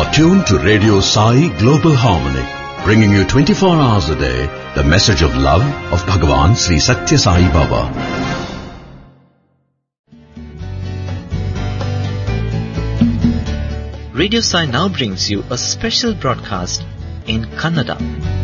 are tuned to Radio Sai Global Harmony, bringing you 24 hours a day the message of love of Bhagavan Sri Satya Sai Baba. Radio Sai now brings you a special broadcast in Kannada.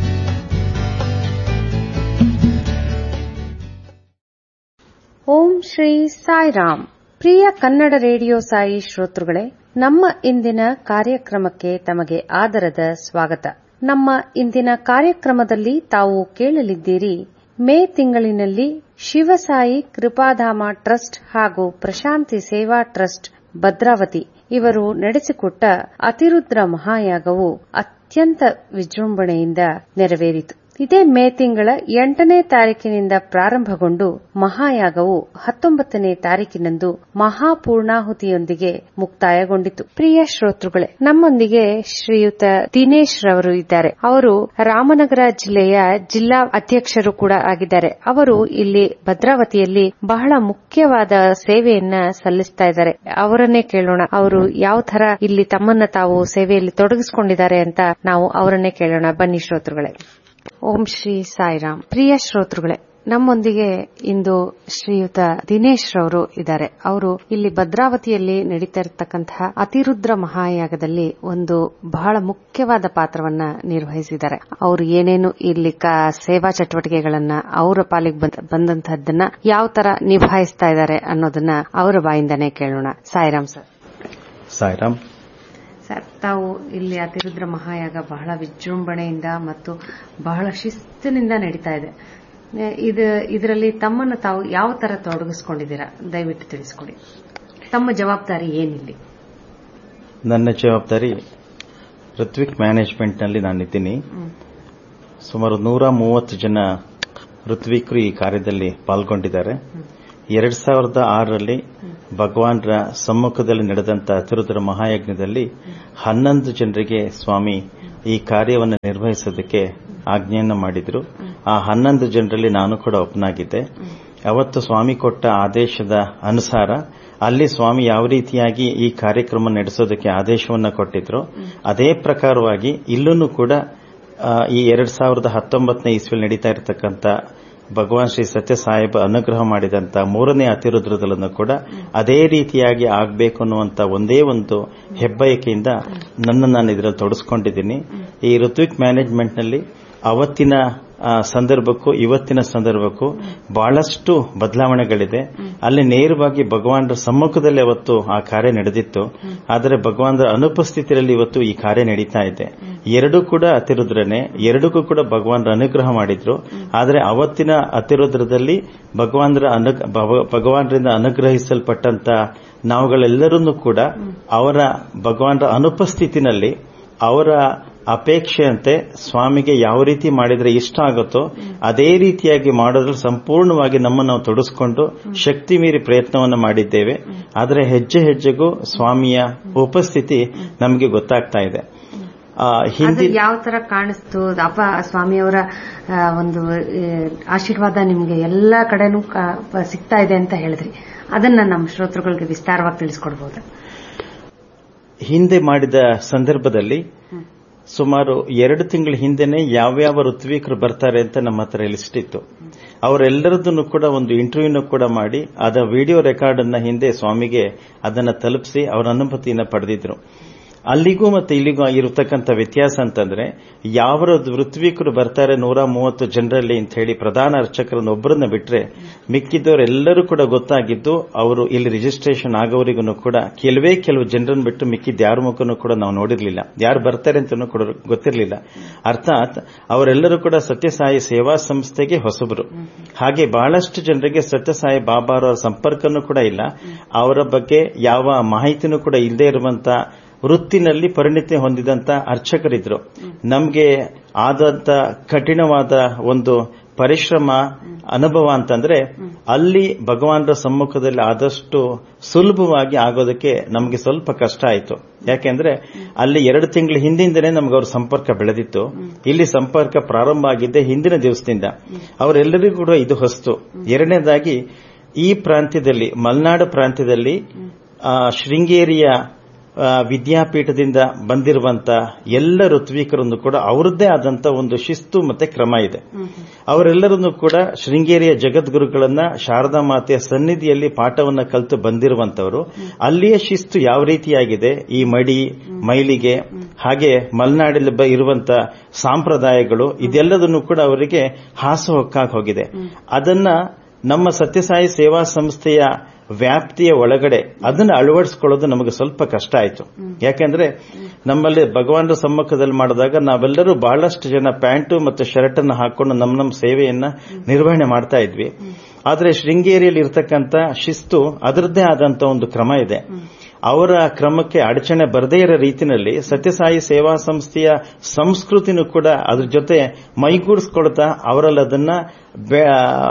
Om Shri Sairam ಪ್ರಿಯ Kannada radio Sai ಶ್ರೋತೃಗಳೇ ನಮ್ಮ ಇಂದಿನ ಕಾರ್ಯಕ್ರಮಕ್ಕೆ ತಮಗೆ ಆದರದ ಸ್ವಾಗತ ನಮ್ಮ ಇಂದಿನ ಕಾರ್ಯಕ್ರಮದಲ್ಲಿ ತಾವು ಕೇಳಲಿದ್ದೀರಿ ಮೇ ತಿಂಗಳಿನಲ್ಲಿ ಶಿವಸಾಯಿ ಕೃಪಾಧಾಮ ಟ್ರಸ್ಟ್ ಹಾಗೂ ಪ್ರಶಾಂತಿ ಸೇವಾ ಟ್ರಸ್ಟ್ ಭದ್ರಾವತಿ ಇವರು ನಡೆಸಿಕೊಟ್ಟ ಅತಿರುದ್ರ ಮಹಾಯಾಗವು ಅತ್ಯಂತ ವಿಜೃಂಭಣೆಯಿಂದ ನೆರವೇರಿತು ಇದೇ ಮೇ ತಿಂಗಳ ಎಂಟನೇ ತಾರೀಕಿನಿಂದ ಪ್ರಾರಂಭಗೊಂಡು ಮಹಾಯಾಗವು ಹತ್ತೊಂಬತ್ತನೇ ತಾರೀಕಿನಂದು ಮಹಾಪೂರ್ಣಾಹುತಿಯೊಂದಿಗೆ ಮುಕ್ತಾಯಗೊಂಡಿತು ಪ್ರಿಯ ಶ್ರೋತೃಗಳೇ ನಮ್ಮೊಂದಿಗೆ ಶ್ರೀಯುತ ದಿನೇಶ್ ರವರು ಇದ್ದಾರೆ ಅವರು ರಾಮನಗರ ಜಿಲ್ಲೆಯ ಜಿಲ್ಲಾ ಅಧ್ಯಕ್ಷರು ಕೂಡ ಆಗಿದ್ದಾರೆ ಅವರು ಇಲ್ಲಿ ಭದ್ರಾವತಿಯಲ್ಲಿ ಬಹಳ ಮುಖ್ಯವಾದ ಸೇವೆಯನ್ನ ಸಲ್ಲಿಸ್ತಾ ಇದ್ದಾರೆ ಅವರನ್ನೇ ಕೇಳೋಣ ಅವರು ಯಾವ ತರ ಇಲ್ಲಿ ತಮ್ಮನ್ನ ತಾವು ಸೇವೆಯಲ್ಲಿ ತೊಡಗಿಸಿಕೊಂಡಿದ್ದಾರೆ ಅಂತ ನಾವು ಅವರನ್ನೇ ಕೇಳೋಣ ಬನ್ನಿ ಶ್ರೋತೃಗಳೇ ಓಂ ಶ್ರೀ ಸಾಯಿರಾಮ್ ಪ್ರಿಯ ಶ್ರೋತೃಗಳೇ ನಮ್ಮೊಂದಿಗೆ ಇಂದು ಶ್ರೀಯುತ ದಿನೇಶ್ ರವರು ಇದ್ದಾರೆ ಅವರು ಇಲ್ಲಿ ಭದ್ರಾವತಿಯಲ್ಲಿ ನಡೀತಾ ಇರತಕ್ಕಂತಹ ಅತಿರುದ್ರ ಮಹಾಯಾಗದಲ್ಲಿ ಒಂದು ಬಹಳ ಮುಖ್ಯವಾದ ಪಾತ್ರವನ್ನ ನಿರ್ವಹಿಸಿದ್ದಾರೆ ಅವರು ಏನೇನು ಇಲ್ಲಿ ಸೇವಾ ಚಟುವಟಿಕೆಗಳನ್ನ ಅವರ ಪಾಲಿಗೆ ಬಂದಂತಹದ್ದನ್ನ ಯಾವ ತರ ನಿಭಾಯಿಸ್ತಾ ಇದ್ದಾರೆ ಅನ್ನೋದನ್ನ ಅವರ ಬಾಯಿಂದನೇ ಕೇಳೋಣ ಸಾಯಿರಾಮ್ ಸರ್ ಸಾಯಿರಾಮ್ ಸರ್ ತಾವು ಇಲ್ಲಿ ಅತಿರುದ್ರ ಮಹಾಯಾಗ ಬಹಳ ವಿಜೃಂಭಣೆಯಿಂದ ಮತ್ತು ಬಹಳ ಶಿಸ್ತಿನಿಂದ ನಡೀತಾ ಇದೆ ಇದು ಇದರಲ್ಲಿ ತಮ್ಮನ್ನು ತಾವು ಯಾವ ತರ ತೊಡಗಿಸ್ಕೊಂಡಿದ್ದೀರಾ ದಯವಿಟ್ಟು ತಿಳಿಸ್ಕೊಡಿ ತಮ್ಮ ಜವಾಬ್ದಾರಿ ಏನಿಲ್ಲಿ ನನ್ನ ಜವಾಬ್ದಾರಿ ಋತ್ವಿಕ್ ಮ್ಯಾನೇಜ್ಮೆಂಟ್ನಲ್ಲಿ ನಾನಿದ್ದೀನಿ ಸುಮಾರು ನೂರ ಮೂವತ್ತು ಜನ ಋತ್ವಿಕರು ಈ ಕಾರ್ಯದಲ್ಲಿ ಪಾಲ್ಗೊಂಡಿದ್ದಾರೆ ಎರಡ್ ಸಾವಿರದ ಆರರಲ್ಲಿ ಭಗವಾನ್ರ ಸಮ್ಮುಖದಲ್ಲಿ ನಡೆದಂತ ತಿರುತರ ಮಹಾಯಜ್ಞದಲ್ಲಿ ಹನ್ನೊಂದು ಜನರಿಗೆ ಸ್ವಾಮಿ ಈ ಕಾರ್ಯವನ್ನು ನಿರ್ವಹಿಸೋದಕ್ಕೆ ಆಜ್ಞೆಯನ್ನು ಮಾಡಿದ್ರು ಆ ಹನ್ನೊಂದು ಜನರಲ್ಲಿ ನಾನು ಕೂಡ ಒಪ್ಪನಾಗಿದ್ದೆ ಅವತ್ತು ಸ್ವಾಮಿ ಕೊಟ್ಟ ಆದೇಶದ ಅನುಸಾರ ಅಲ್ಲಿ ಸ್ವಾಮಿ ಯಾವ ರೀತಿಯಾಗಿ ಈ ಕಾರ್ಯಕ್ರಮ ನಡೆಸೋದಕ್ಕೆ ಆದೇಶವನ್ನು ಕೊಟ್ಟಿದ್ರು ಅದೇ ಪ್ರಕಾರವಾಗಿ ಇಲ್ಲೂ ಕೂಡ ಈ ಎರಡ್ ಸಾವಿರದ ಹತ್ತೊಂಬತ್ತನೇ ಇಸ್ವಿಲ್ ನಡೀತಾ ಇರತಕ್ಕಂಥ ಭಗವಾನ್ ಶ್ರೀ ಸತ್ಯ ಸಾಹೇಬ ಅನುಗ್ರಹ ಮಾಡಿದಂತ ಮೂರನೇ ಅತಿರುದ್ರದಲ್ಲೂ ಕೂಡ ಅದೇ ರೀತಿಯಾಗಿ ಆಗಬೇಕು ಅನ್ನುವಂತ ಒಂದೇ ಒಂದು ಹೆಬ್ಬಯಕೆಯಿಂದ ನನ್ನ ನಾನು ಇದರಲ್ಲಿ ತೊಡಸ್ಕೊಂಡಿದ್ದೀನಿ ಈ ಋತ್ವಿಕ್ ಮ್ಯಾನೇಜ್ಮೆಂಟ್ನಲ್ಲಿ ಅವತ್ತಿನ ಸಂದರ್ಭಕ್ಕೂ ಇವತ್ತಿನ ಸಂದರ್ಭಕ್ಕೂ ಬಹಳಷ್ಟು ಬದಲಾವಣೆಗಳಿದೆ ಅಲ್ಲಿ ನೇರವಾಗಿ ಭಗವಾನರ ಸಮ್ಮುಖದಲ್ಲಿ ಅವತ್ತು ಆ ಕಾರ್ಯ ನಡೆದಿತ್ತು ಆದರೆ ಭಗವಾನರ ಅನುಪಸ್ಥಿತಿಯಲ್ಲಿ ಇವತ್ತು ಈ ಕಾರ್ಯ ನಡೀತಾ ಇದೆ ಎರಡೂ ಕೂಡ ಅತಿರುದ್ರನೆ ಎರಡಕ್ಕೂ ಕೂಡ ಭಗವಾನರ ಅನುಗ್ರಹ ಮಾಡಿದ್ರು ಆದರೆ ಅವತ್ತಿನ ಅತಿರುದ್ರದಲ್ಲಿ ಭಗವಾನರ ಭಗವಾನರಿಂದ ಅನುಗ್ರಹಿಸಲ್ಪಟ್ಟಂತ ನಾವುಗಳೆಲ್ಲರನ್ನೂ ಕೂಡ ಅವರ ಭಗವಾನರ ಅನುಪಸ್ಥಿತಿನಲ್ಲಿ ಅವರ ಅಪೇಕ್ಷೆಯಂತೆ ಸ್ವಾಮಿಗೆ ಯಾವ ರೀತಿ ಮಾಡಿದ್ರೆ ಇಷ್ಟ ಆಗುತ್ತೋ ಅದೇ ರೀತಿಯಾಗಿ ಮಾಡೋದ್ರಲ್ಲಿ ಸಂಪೂರ್ಣವಾಗಿ ನಮ್ಮನ್ನು ನಾವು ತೊಡಸ್ಕೊಂಡು ಶಕ್ತಿ ಮೀರಿ ಪ್ರಯತ್ನವನ್ನು ಮಾಡಿದ್ದೇವೆ ಆದರೆ ಹೆಜ್ಜೆ ಹೆಜ್ಜೆಗೂ ಸ್ವಾಮಿಯ ಉಪಸ್ಥಿತಿ ನಮಗೆ ಗೊತ್ತಾಗ್ತಾ ಇದೆ ಹಿಂದಿ ಯಾವ ತರ ಕಾಣಿಸ್ತು ಅಪ್ಪ ಸ್ವಾಮಿಯವರ ಒಂದು ಆಶೀರ್ವಾದ ನಿಮ್ಗೆ ಎಲ್ಲಾ ಕಡೆನೂ ಸಿಗ್ತಾ ಇದೆ ಅಂತ ಹೇಳಿದ್ರಿ ಅದನ್ನ ನಮ್ಮ ಶ್ರೋತೃಗಳಿಗೆ ವಿಸ್ತಾರವಾಗಿ ತಿಳಿಸ್ಕೊಡ್ಬಹುದು ಹಿಂದೆ ಮಾಡಿದ ಸಂದರ್ಭದಲ್ಲಿ ಸುಮಾರು ಎರಡು ತಿಂಗಳ ಹಿಂದೆನೆ ಯಾವ್ಯಾವ ಋತ್ವಿಕರು ಬರ್ತಾರೆ ಅಂತ ನಮ್ಮ ಹತ್ರ ಲಿಸ್ಟ್ ಇತ್ತು ಅವರೆಲ್ಲರದನ್ನು ಕೂಡ ಒಂದು ಇಂಟರ್ವ್ಯೂನು ಕೂಡ ಮಾಡಿ ಅದ ವಿಡಿಯೋ ರೆಕಾರ್ಡ್ ಅನ್ನ ಹಿಂದೆ ಸ್ವಾಮಿಗೆ ಅದನ್ನ ತಲುಪಿಸಿ ಅವರ ಅನುಮತಿಯನ್ನು ಪಡೆದಿದ್ರು ಅಲ್ಲಿಗೂ ಮತ್ತೆ ಇಲ್ಲಿಗೂ ಇರತಕ್ಕಂಥ ವ್ಯತ್ಯಾಸ ಅಂತಂದ್ರೆ ಯಾವ ಋತ್ವಿಕರು ಬರ್ತಾರೆ ನೂರ ಮೂವತ್ತು ಜನರಲ್ಲಿ ಅಂತ ಹೇಳಿ ಪ್ರಧಾನ ಅರ್ಚಕರನ್ನು ಒಬ್ಬರನ್ನ ಬಿಟ್ರೆ ಮಿಕ್ಕಿದ್ದವರೆಲ್ಲರೂ ಕೂಡ ಗೊತ್ತಾಗಿದ್ದು ಅವರು ಇಲ್ಲಿ ರಿಜಿಸ್ಟ್ರೇಷನ್ ಆಗೋವರಿಗೂ ಕೂಡ ಕೆಲವೇ ಕೆಲವು ಜನರನ್ನು ಬಿಟ್ಟು ಮಿಕ್ಕಿದ್ದ ಯಾರ ಮುಖನೂ ಕೂಡ ನಾವು ನೋಡಿರಲಿಲ್ಲ ಯಾರು ಬರ್ತಾರೆ ಅಂತ ಕೂಡ ಗೊತ್ತಿರಲಿಲ್ಲ ಅರ್ಥಾತ್ ಅವರೆಲ್ಲರೂ ಕೂಡ ಸತ್ಯಸಾಯಿ ಸೇವಾ ಸಂಸ್ಥೆಗೆ ಹೊಸಬರು ಹಾಗೆ ಬಹಳಷ್ಟು ಜನರಿಗೆ ಸತ್ಯಸಾಯಿ ಬಾಬಾ ಅವರ ಸಂಪರ್ಕನೂ ಕೂಡ ಇಲ್ಲ ಅವರ ಬಗ್ಗೆ ಯಾವ ಮಾಹಿತಿನೂ ಕೂಡ ಇಲ್ಲದೆ ಇರುವಂತ ವೃತ್ತಿನಲ್ಲಿ ಪರಿಣಿತಿ ಹೊಂದಿದಂತ ಅರ್ಚಕರಿದ್ರು ನಮಗೆ ಆದಂತ ಕಠಿಣವಾದ ಒಂದು ಪರಿಶ್ರಮ ಅನುಭವ ಅಂತಂದ್ರೆ ಅಲ್ಲಿ ಭಗವಾನರ ಸಮ್ಮುಖದಲ್ಲಿ ಆದಷ್ಟು ಸುಲಭವಾಗಿ ಆಗೋದಕ್ಕೆ ನಮಗೆ ಸ್ವಲ್ಪ ಕಷ್ಟ ಆಯಿತು ಯಾಕೆಂದ್ರೆ ಅಲ್ಲಿ ಎರಡು ತಿಂಗಳ ಹಿಂದಿಂದನೇ ನಮ್ಗೆ ಅವ್ರ ಸಂಪರ್ಕ ಬೆಳೆದಿತ್ತು ಇಲ್ಲಿ ಸಂಪರ್ಕ ಪ್ರಾರಂಭ ಆಗಿದ್ದೆ ಹಿಂದಿನ ದಿವಸದಿಂದ ಅವರೆಲ್ಲರಿಗೂ ಕೂಡ ಇದು ಹೊಸ್ತು ಎರಡನೇದಾಗಿ ಈ ಪ್ರಾಂತ್ಯದಲ್ಲಿ ಮಲೆನಾಡು ಪ್ರಾಂತ್ಯದಲ್ಲಿ ಶೃಂಗೇರಿಯ ಆ, ವಿದ್ಯಾಪೀಠದಿಂದ ಬಂದಿರುವಂತ ಎಲ್ಲ ಋತ್ವಿಕರನ್ನು ಕೂಡ ಅವರದ್ದೇ ಆದಂತ ಒಂದು ಶಿಸ್ತು ಮತ್ತೆ ಕ್ರಮ ಇದೆ ಅವರೆಲ್ಲರನ್ನು ಕೂಡ ಶೃಂಗೇರಿಯ ಜಗದ್ಗುರುಗಳನ್ನ ಶಾರದಾ ಮಾತೆಯ ಸನ್ನಿಧಿಯಲ್ಲಿ ಪಾಠವನ್ನ ಕಲಿತು ಬಂದಿರುವಂತವರು ಅಲ್ಲಿಯ ಶಿಸ್ತು ಯಾವ ರೀತಿಯಾಗಿದೆ ಈ ಮಡಿ ಮೈಲಿಗೆ ಹಾಗೆ ಮಲೆನಾಡಲ್ಲಿ ಬ- ಇರುವಂತ ಸಾಂಪ್ರದಾಯಗಳು ಇದೆಲ್ಲದನ್ನು ಕೂಡ ಅವರಿಗೆ ಹಾಸುಹೊಕ್ಕಾಗಿ ಹೋಗಿದೆ ಅದನ್ನ ನಮ್ಮ ಸತ್ಯಸಾಯಿ ಸೇವಾ ಸಂಸ್ಥೆಯ ವ್ಯಾಪ್ತಿಯ ಒಳಗಡೆ ಅದನ್ನು ಅಳವಡಿಸಿಕೊಳ್ಳೋದು ನಮಗೆ ಸ್ವಲ್ಪ ಕಷ್ಟ ಆಯಿತು ಯಾಕೆಂದ್ರೆ ನಮ್ಮಲ್ಲಿ ಭಗವಾನರ ಸಮ್ಮುಖದಲ್ಲಿ ಮಾಡಿದಾಗ ನಾವೆಲ್ಲರೂ ಬಹಳಷ್ಟು ಜನ ಪ್ಯಾಂಟು ಮತ್ತು ಶರ್ಟ್ ಅನ್ನು ಹಾಕೊಂಡು ನಮ್ಮ ನಮ್ಮ ಸೇವೆಯನ್ನ ನಿರ್ವಹಣೆ ಮಾಡ್ತಾ ಇದ್ವಿ ಆದ್ರೆ ಶೃಂಗೇರಿಯಲ್ಲಿ ಇರತಕ್ಕಂತ ಶಿಸ್ತು ಅದರದ್ದೇ ಆದಂತ ಒಂದು ಕ್ರಮ ಇದೆ ಅವರ ಕ್ರಮಕ್ಕೆ ಅಡಚಣೆ ಬರದೇ ಇರೋ ರೀತಿಯಲ್ಲಿ ಸತ್ಯಸಾಯಿ ಸೇವಾ ಸಂಸ್ಥೆಯ ಸಂಸ್ಕೃತಿನೂ ಕೂಡ ಅದ್ರ ಜೊತೆ ಮೈಗೂಡಿಸ್ಕೊಳ್ತಾ ಅವರಲ್ಲಿ ಅದನ್ನ ಬೆ-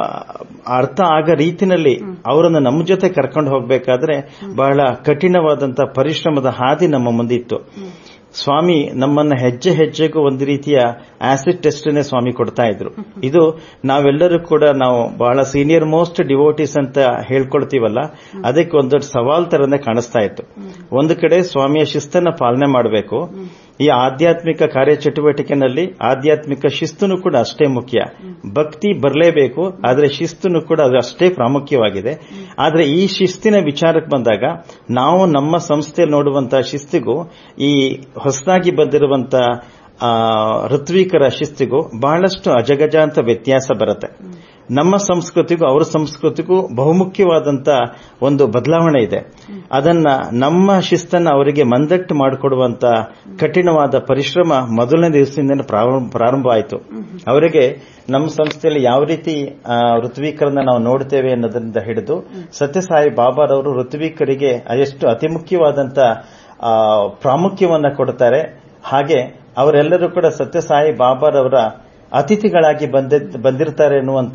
ಅರ್ಥ ಆಗ ರೀತಿನಲ್ಲಿ ಅವರನ್ನು ನಮ್ಮ ಜೊತೆ ಕರ್ಕೊಂಡು ಹೋಗಬೇಕಾದ್ರೆ ಬಹಳ ಕಠಿಣವಾದಂತಹ ಪರಿಶ್ರಮದ ಹಾದಿ ನಮ್ಮ ಮುಂದಿತ್ತು ಸ್ವಾಮಿ ನಮ್ಮನ್ನ ಹೆಜ್ಜೆ ಹೆಜ್ಜೆಗೂ ಒಂದು ರೀತಿಯ ಆಸಿಡ್ ಟೆಸ್ಟ್ನೇ ಸ್ವಾಮಿ ಕೊಡ್ತಾ ಇದ್ರು ಇದು ನಾವೆಲ್ಲರೂ ಕೂಡ ನಾವು ಬಹಳ ಸೀನಿಯರ್ ಮೋಸ್ಟ್ ಡಿವೋಟೀಸ್ ಅಂತ ಹೇಳ್ಕೊಳ್ತೀವಲ್ಲ ಅದಕ್ಕೆ ಒಂದು ದೊಡ್ಡ ಸವಾಲ್ ತರನೇ ಕಾಣಿಸ್ತಾ ಇತ್ತು ಒಂದು ಕಡೆ ಸ್ವಾಮಿಯ ಶಿಸ್ತನ್ನ ಪಾಲನೆ ಮಾಡಬೇಕು ಈ ಆಧ್ಯಾತ್ಮಿಕ ಕಾರ್ಯಚಟುವಟಿಕೆನಲ್ಲಿ ಆಧ್ಯಾತ್ಮಿಕ ಶಿಸ್ತುನು ಕೂಡ ಅಷ್ಟೇ ಮುಖ್ಯ ಭಕ್ತಿ ಬರಲೇಬೇಕು ಆದರೆ ಶಿಸ್ತುನು ಕೂಡ ಅದು ಅಷ್ಟೇ ಪ್ರಾಮುಖ್ಯವಾಗಿದೆ ಆದರೆ ಈ ಶಿಸ್ತಿನ ವಿಚಾರಕ್ಕೆ ಬಂದಾಗ ನಾವು ನಮ್ಮ ಸಂಸ್ಥೆಯಲ್ಲಿ ನೋಡುವಂತಹ ಶಿಸ್ತಿಗೂ ಈ ಹೊಸದಾಗಿ ಬಂದಿರುವಂತ ಆ, ಋತ್ವಿಕರ ಶಿಸ್ತಿಗೂ ಬಹಳಷ್ಟು ಅಜಗಜಾಂತ ವ್ಯತ್ಯಾಸ ಬರುತ್ತೆ ನಮ್ಮ ಸಂಸ್ಕೃತಿಗೂ ಅವರ ಸಂಸ್ಕೃತಿಗೂ ಬಹುಮುಖ್ಯವಾದಂತ ಒಂದು ಬದಲಾವಣೆ ಇದೆ ಅದನ್ನ ನಮ್ಮ ಶಿಸ್ತನ್ನ ಅವರಿಗೆ ಮಂದಟ್ಟು ಮಾಡಿಕೊಡುವಂತ ಕಠಿಣವಾದ ಪರಿಶ್ರಮ ಮೊದಲನೇ ದಿವಸದಿಂದ ಪ್ರಾರಂಭ ಆಯಿತು ಅವರಿಗೆ ನಮ್ಮ ಸಂಸ್ಥೆಯಲ್ಲಿ ಯಾವ ರೀತಿ ಆ, ಋತ್ವಿಕರನ್ನ ನಾವು ನೋಡ್ತೇವೆ ಅನ್ನೋದರಿಂದ ಹಿಡಿದು ಸತ್ಯಸಾಯಿ ಬಾಬಾರವರು ಋತ್ವಿಕರಿಗೆ ಎಷ್ಟು ಅತಿ ಮುಖ್ಯವಾದಂತ ಆ, ಪ್ರಾಮುಖ್ಯವನ್ನ ಕೊಡ್ತಾರೆ ಹಾಗೆ ಅವರೆಲ್ಲರೂ ಕೂಡ ಸತ್ಯಸಾಯಿ ಬಾಬಾರವರ ಅತಿಥಿಗಳಾಗಿ ಬಂದಿದ್- ಬಂದಿರ್ತಾರೆ ಎನ್ನುವಂತ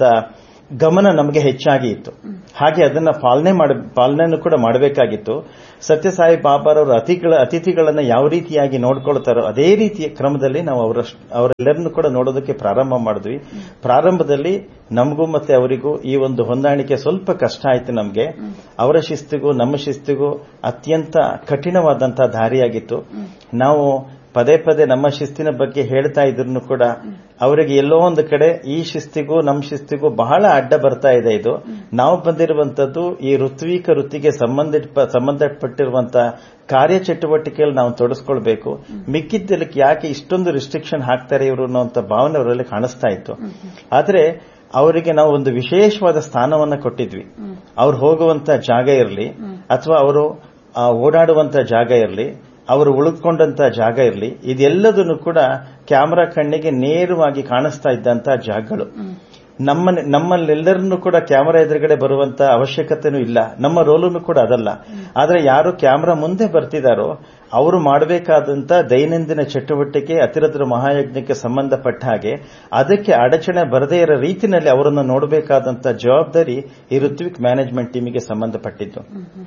ಗಮನ ನಮಗೆ ಹೆಚ್ಚಾಗಿ ಇತ್ತು ಹಾಗೆ ಅದನ್ನ ಪಾಲನೆ ಮಾಡ ಪಾಲನೆಯನ್ನು ಕೂಡ ಮಾಡಬೇಕಾಗಿತ್ತು ಸತ್ಯಸಾಯಿ ಬಾಬಾರವರ ಅತಿಥಿಗಳ ಅತಿಥಿಗಳನ್ನ ಯಾವ ರೀತಿಯಾಗಿ ನೋಡ್ಕೊಳ್ತಾರೋ ಅದೇ ರೀತಿಯ ಕ್ರಮದಲ್ಲಿ ನಾವು ಅವರ ಅವರೆಲ್ಲರನ್ನು ಕೂಡ ನೋಡೋದಕ್ಕೆ ಪ್ರಾರಂಭ ಮಾಡಿದ್ವಿ ಪ್ರಾರಂಭದಲ್ಲಿ ನಮಗೂ ಮತ್ತೆ ಅವರಿಗೂ ಈ ಒಂದು ಹೊಂದಾಣಿಕೆ ಸ್ವಲ್ಪ ಕಷ್ಟ ಆಯ್ತು ನಮಗೆ ಅವರ ಶಿಸ್ತಿಗೂ ನಮ್ಮ ಶಿಸ್ತಿಗೂ ಅತ್ಯಂತ ಕಠಿಣವಾದಂತಹ ದಾರಿಯಾಗಿತ್ತು ನಾವು ಪದೇ ಪದೇ ನಮ್ಮ ಶಿಸ್ತಿನ ಬಗ್ಗೆ ಹೇಳ್ತಾ ಇದ್ರು ಕೂಡ ಅವರಿಗೆ ಎಲ್ಲೋ ಒಂದು ಕಡೆ ಈ ಶಿಸ್ತಿಗೂ ನಮ್ಮ ಶಿಸ್ತಿಗೂ ಬಹಳ ಅಡ್ಡ ಬರ್ತಾ ಇದೆ ಇದು ನಾವು ಬಂದಿರುವಂತದ್ದು ಈ ಋತ್ವಿಕ ವೃತ್ತಿಗೆ ಸಂಬಂಧ ಸಂಬಂಧಪಟ್ಟಿರುವಂತಹ ಕಾರ್ಯಚಟುವಟಿಕೆಯಲ್ಲಿ ನಾವು ತೊಡಸ್ಕೊಳ್ಬೇಕು ಮಿಕ್ಕಿದ್ದಕ್ಕೆ ಯಾಕೆ ಇಷ್ಟೊಂದು ರಿಸ್ಟ್ರಿಕ್ಷನ್ ಹಾಕ್ತಾರೆ ಇವರು ಅನ್ನುವಂಥ ಭಾವನೆ ಅವರಲ್ಲಿ ಕಾಣಿಸ್ತಾ ಇತ್ತು ಆದ್ರೆ ಅವರಿಗೆ ನಾವು ಒಂದು ವಿಶೇಷವಾದ ಸ್ಥಾನವನ್ನ ಕೊಟ್ಟಿದ್ವಿ ಅವ್ರು ಹೋಗುವಂತ ಜಾಗ ಇರಲಿ ಅಥವಾ ಅವರು ಆ, ಓಡಾಡುವಂತ ಜಾಗ ಇರಲಿ ಅವರು ಉಳಿದುಕೊಂಡಂತ ಜಾಗ ಇರಲಿ ಇದೆಲ್ಲದನ್ನು ಕೂಡ ಕ್ಯಾಮರಾ ಕಣ್ಣಿಗೆ ನೇರವಾಗಿ ಕಾಣಿಸ್ತಾ ಇದ್ದಂತ ಜಾಗಗಳು ನಮ್ಮ ನಮ್ಮಲ್ಲೆಲ್ಲರನ್ನು ಕೂಡ ಕ್ಯಾಮರಾ ಎದುರುಗಡೆ ಬರುವಂತ ಅವಶ್ಯಕತೆನೂ ಇಲ್ಲ ನಮ್ಮ ರೋಲನ್ನು ಕೂಡ ಅದಲ್ಲ ಆದ್ರೆ ಯಾರು ಕ್ಯಾಮರಾ ಮುಂದೆ ಬರ್ತಿದಾರೋ ಅವರು ಮಾಡಬೇಕಾದಂತ ದೈನಂದಿನ ಚಟುವಟಿಕೆ ಅತಿರದ್ರ ಮಹಾಯಜ್ಞಕ್ಕೆ ಸಂಬಂಧಪಟ್ಟ ಹಾಗೆ ಅದಕ್ಕೆ ಅಡಚಣೆ ಬರದೇ ಇರೋ ರೀತಿಯಲ್ಲಿ ಅವರನ್ನು ನೋಡಬೇಕಾದಂತ ಜವಾಬ್ದಾರಿ ಈ ಋತ್ವಿಕ್ ಮ್ಯಾನೇಜ್ಮೆಂಟ್ ಟೀಮಿಗೆ ಸಂಬಂಧಪಟ್ಟಿದ್ದು